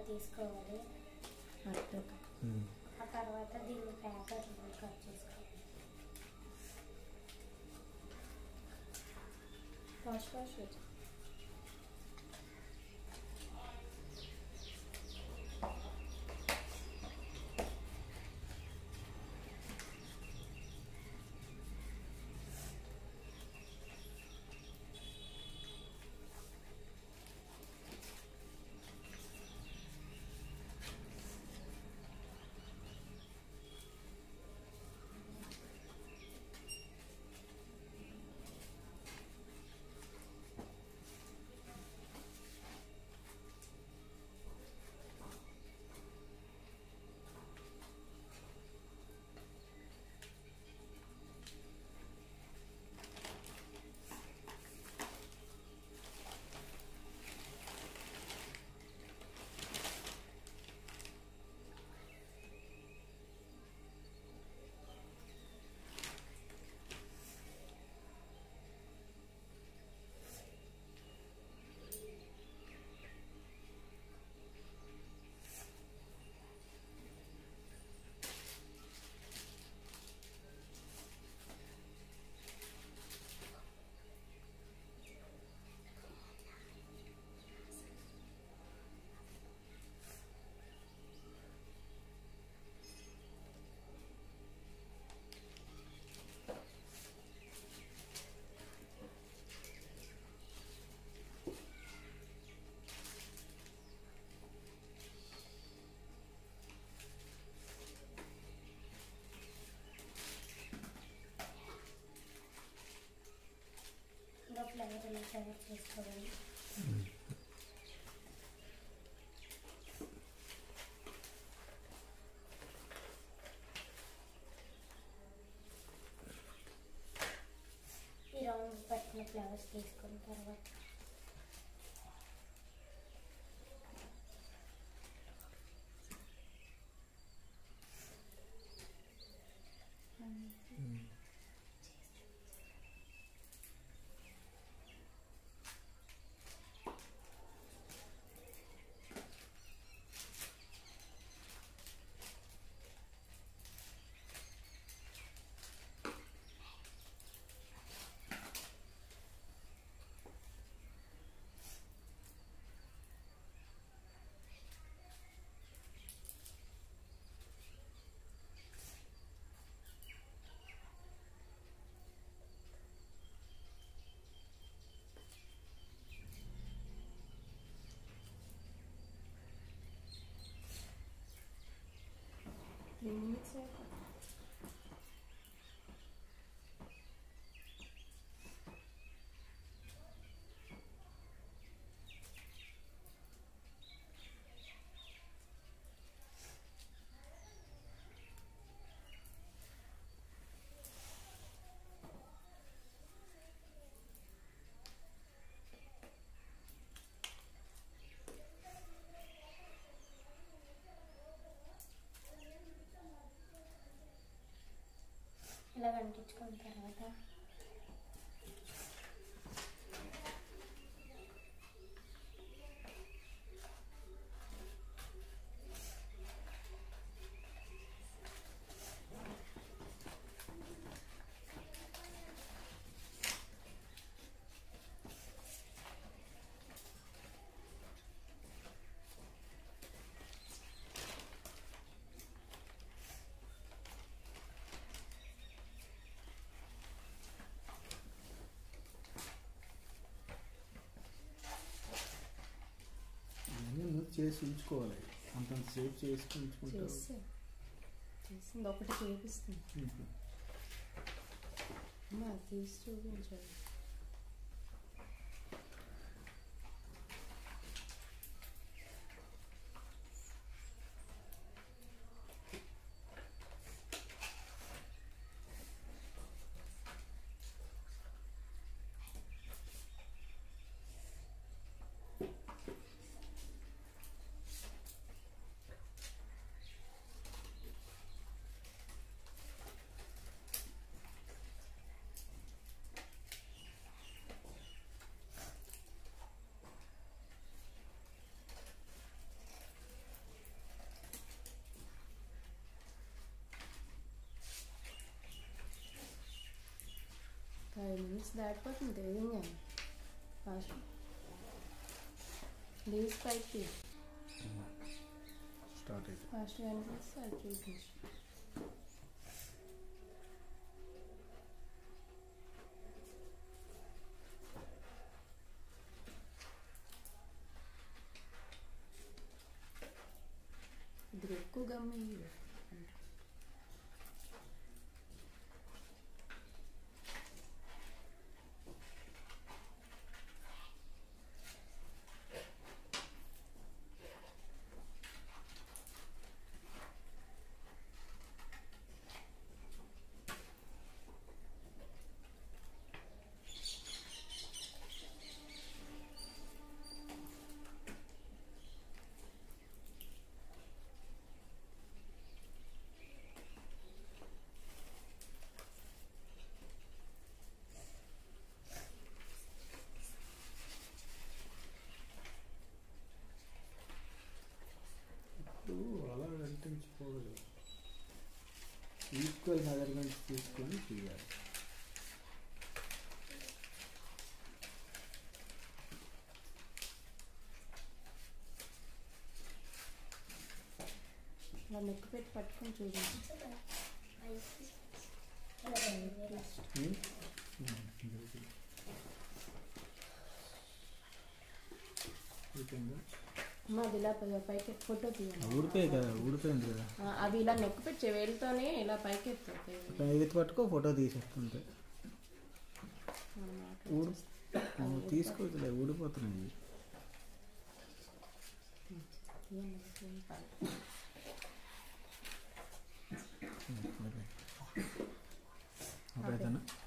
తీసుకోవాలి అట్లా ఆ తర్వాత దీన్ని పేపర్ కట్ చేసుకోవాలి ఫాస్ట్ ఫాస్ట్ వచ్చి ఇంకా ఫ్లవర్ ఇలా తయారు చేసుకోవాలి ఈ రౌండ్ పట్టిన ఫ్లవర్స్ తీసుకున్న తర్వాత త్రీ మినిట్స్ అయిపో ఇలా అంటించుకున్న తర్వాత ఇవన్నీ ముందు చేసి ఉంచుకోవాలి అంతంత సేపు చేసి ఉంచుకుంటారు చేసి చేసింది ఒకటి చేపిస్తుంది అమ్మా తీసి చూపించాలి దాటిపోతుంది తెలియదు ఫాస్ట్ లీవ్స్ పైకి స్టార్ట్ అయితే ఫాస్ట్గా అనిపిస్తే అది చూపించు ఇది ఎక్కువ గమ్మి ఇప్పుడు అలా అంటించుకోవాలి ఈక్వల్ మెజర్మెంట్స్ తీసుకొని చేయాలి అలా నెక్ పెట్టి పట్టుకొని చూపించు ఉమ్? ఉమ్, ఇది. అయిపోయిందా? అమ్మ అది ఇలా పై- పైకి ఫోటో తీయండి ఊడిపోయి కదా ఊడిపోయింది కదా ఆ, అవి ఇలా నెక్ పెట్టి వేలుతోనే ఇలా పైకి ఎత్తుతాయి ఇక్కడ ఇది పట్టుకో ఫోటో తీసేస్తుంటే ఊడు నువ్వు తీసుకోవచ్చులే ఊడిపోతున్నాయి ఓకేనా